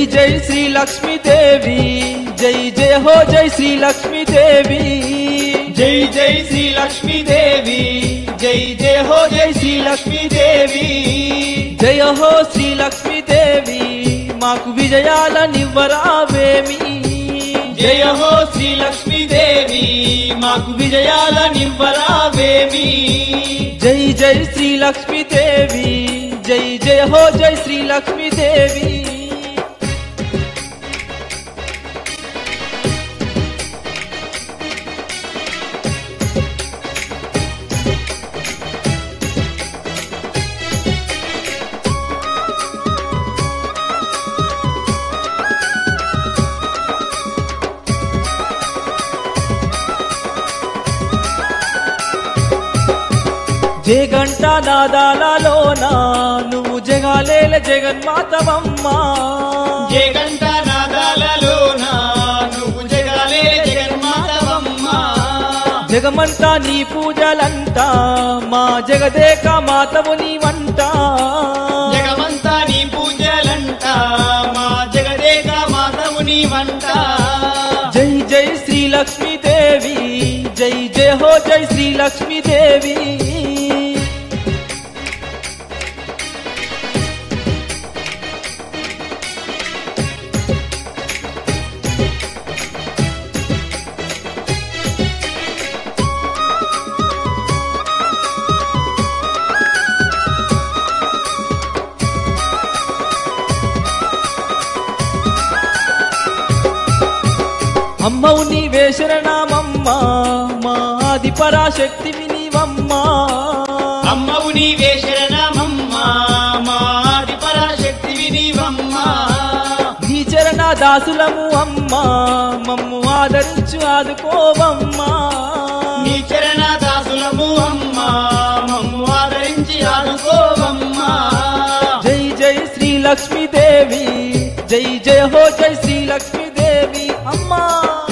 జై శ్రీ లక్ష్మీదేవి జై జయ హో జై శ్రీ లక్ష్మీదేవి జై జై శ్రీ లక్ష్మీదేవి జై జయ హో జై శ్రీ లక్ష్మీదేవి జయ హో శ్రీ లక్ష్మీదేవి మాకు విజయాల నివ్వరావేమి జయ హో శ్రీ లక్ష్మీదేవి మాకు విజయాల నివ్వరావేమి జై జై శ్రీ లక్ష్మీదేవి జై జయ హో జై శ్రీ లక్ష్మీదేవి జే గంట నాదాలలోన నువ్వు జగాలేల జగన్మాతవమ్మా జయ గంట నాదాలలోన నువ్వు జగాలే జగన్మాతవమ్మా జగమంతా నీ పూజలంట మా జగదేక మాతవు నీ వంట జగమంతా నీ పూజలంట మా జగదేక మాతవు నీ వంట జై జై శ్రీ లక్ష్మీదేవి జై జయ హో జై శ్రీ లక్ష్మీదేవి అమ్మవు నీవే శరణమమ్మా మా ఆది పరాశక్తివి నీవమ్మా అమ్మవు నీవే శరణమమ్మా మాది పరాశక్తివి నీవమ్మా నీ చరణ దాసులము అమ్మా మమ్ము ఆదరించు ఆదుకోవమ్మా నీ చరణ దాసులము అమ్మా మమ్ము ఆదరించి ఆదుకోవమ్మా జై జై శ్రీ లక్ష్మీదేవి జై జయ హో జై శ్రీ లక్ష్మీదేవి అమ్మా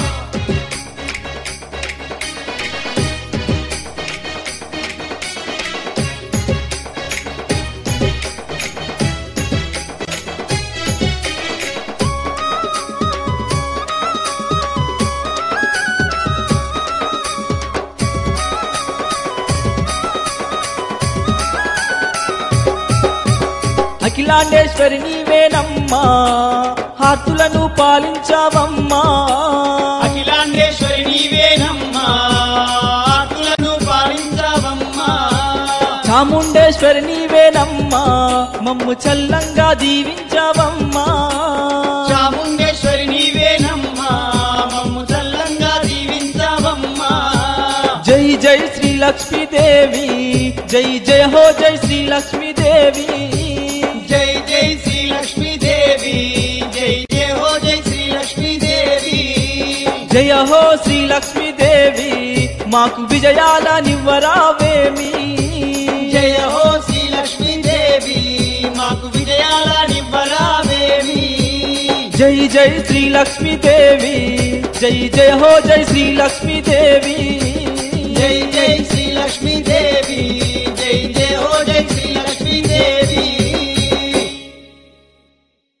అఖిలాండేశ్వరి నీవేనమ్మా హార్తులను పాలించావమ్మా అఖిలాండేశ్వరి నీవేనమ్మా ఆకులను పాలించవమ్మా చాముండేశ్వరి నీవేనమ్మా మమ్ము చల్లంగా దీవించావమ్మా చాముండేశ్వరి నీవేనమ్మా మమ్ము చల్లంగా దీవించవమ్మా జై జై శ్రీ లక్ష్మీదేవి జై జయ హో జై శ్రీ లక్ష్మీదేవి జై జై శ్రీ లక్ష్మీదేవి జై జయ హో జై శ్రీ లక్ష్మీదేవి జయ హో శ్రీ లక్ష్మీదేవి మాకు విజయాల నివ్వరావేమి జయ హో శ్రీ లక్ష్మీదేవి మాకు విజయాల నివ్వరావేమి జై జై శ్రీ లక్ష్మీదేవి జై జయ హో జై శ్రీ లక్ష్మీదేవి జై జై శ్రీ లక్ష్మీదేవి